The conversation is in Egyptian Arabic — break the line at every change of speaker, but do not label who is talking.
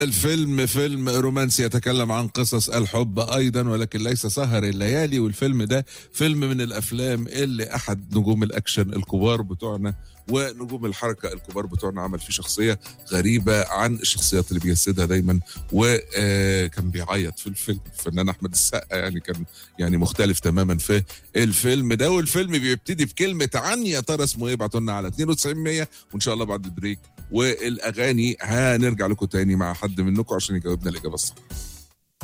الفيلم فيلم رومانسي يتكلم عن قصص الحب ايضا ولكن ليس سهر الليالي والفيلم ده فيلم من الافلام اللي احد نجوم الاكشن الكبار بتوعنا ونجوم الحركه الكبار بتوعنا عمل فيه شخصيه غريبه عن الشخصيات اللي بيجسدها دايما وكان بيعيط في الفيلم الفنان احمد السقا يعني كان يعني مختلف تماما في الفيلم ده والفيلم بيبتدي بكلمه عن يا ترى اسمه ايه ابعتوا لنا على 9200 وان شاء الله بعد البريك والاغاني هنرجع لكم تاني مع حد منكم عشان يجاوبنا الاجابه الصح